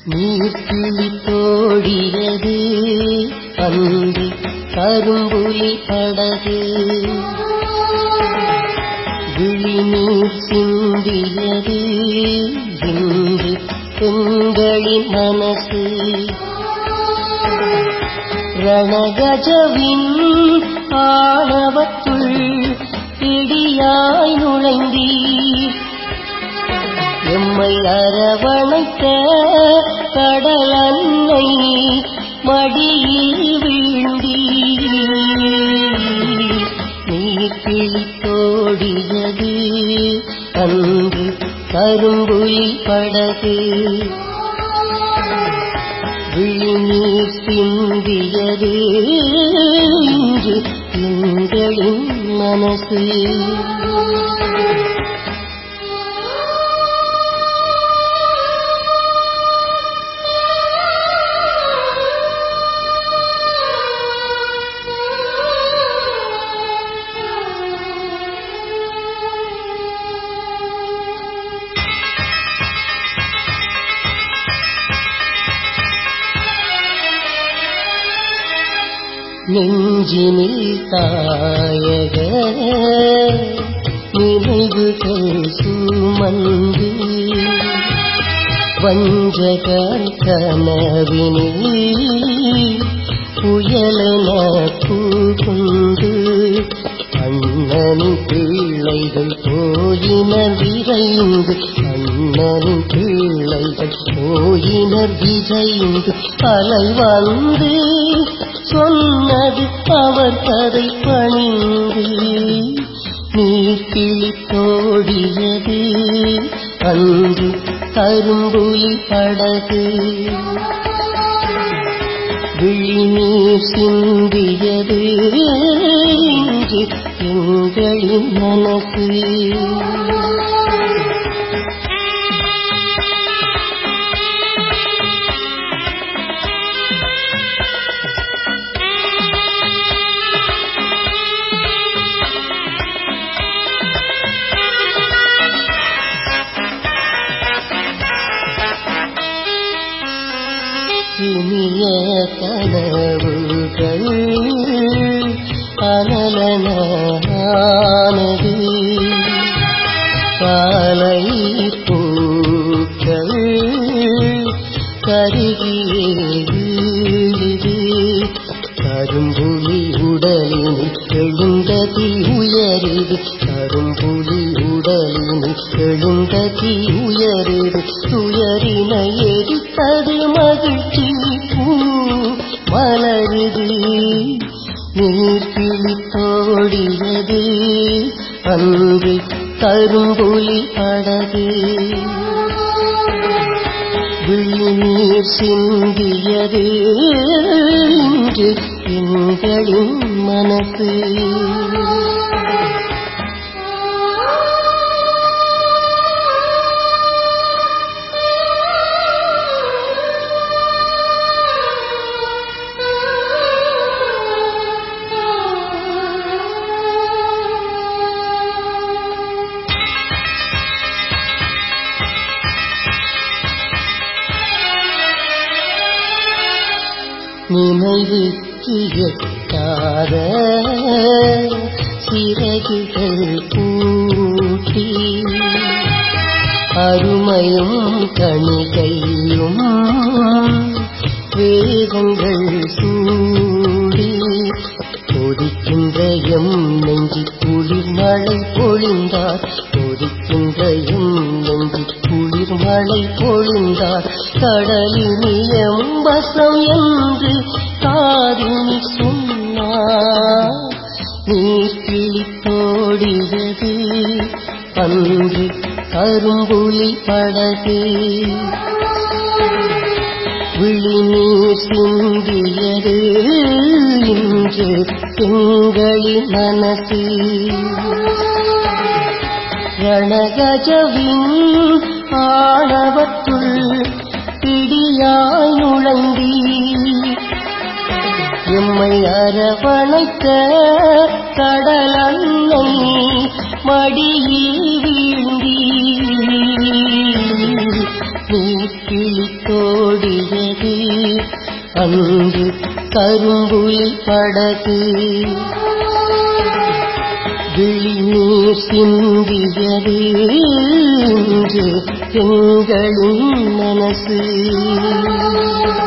நீர்க்கிளி தோடியது அன்று கரும்புலி படகு விழிநீர் சிந்தியது இன்று பெண்களின் மனசு ரணகஜவின் ஆணவத்துள் இடியாய் நுழைந்தீர் எம்மை அரவணைத்த கடல் அன்னை மடியில் வீழ்ந்தீ நீர் கிழித்தோடியது அன்று கரும்புலி படகு விழிநீர் சிந்தியது இன்று திங்களின் மனசு நெஞ்சினில் தாயக நினைவுகள் சுமந்து வஞ்சகர் கனவினில் புயலென புகுந்து அண்ணனின் பிள்ளைகள் போயினர் விரைந்து அண்ணனின் பிள்ளைகள் போயினர் விரைந்து அலை வந்து சொன்னது அவர் கதை பணிந்து நீர் கிழித்தோடியது அன்று கரும்புலி படகு விழிநீர் சிந்தியது இன்று எங்களின் மனசு இனிய கனவுகள் அனலனானது காலை பூக்கள் கருகியது கரும்புலி உடலில் எழுந்ததி உயருது கரும்புலி உடலில் எழுந்ததி உயருது துயரினை எரித்தது மகிழ்ச்சி பூ மலருது நீர் கிழித்தோடியது அன்று கரும்புலி படகு விழிநீர் சிந்தியது இன்று எங்களின் மனசு நினைவுக்கு எட்டாத சிறகுகள் பூட்டி அருமையும் கணிகையும் வேதங்கள் சூடி கொதிக்கின்ற எம் நெஞ்சி குளிர் மழை பொழிந்தார் கொதிக்கின்ற எம் நெஞ்சி குளிர் மழை பொழிந்தார் கடலினியம் வசம் என்று காதினி சொன்னார் நீர் கிழித்தோடியது அன்று கரும்புலி படகு விழிநீர் சிந்தியது இன்று எங்களின் மனசு ரணகஜவின் ஆணவத்துள் பிடியாய் நுழைந்தீ எம்மை அரவணைக்க கடல் அன்னை மடியில் வீழ்ந்தீ நீ கிழித்தோடியது அன்று கரும்புலி படகு விழிநீர் சிந்தியது இன்று எங்களின் மனசு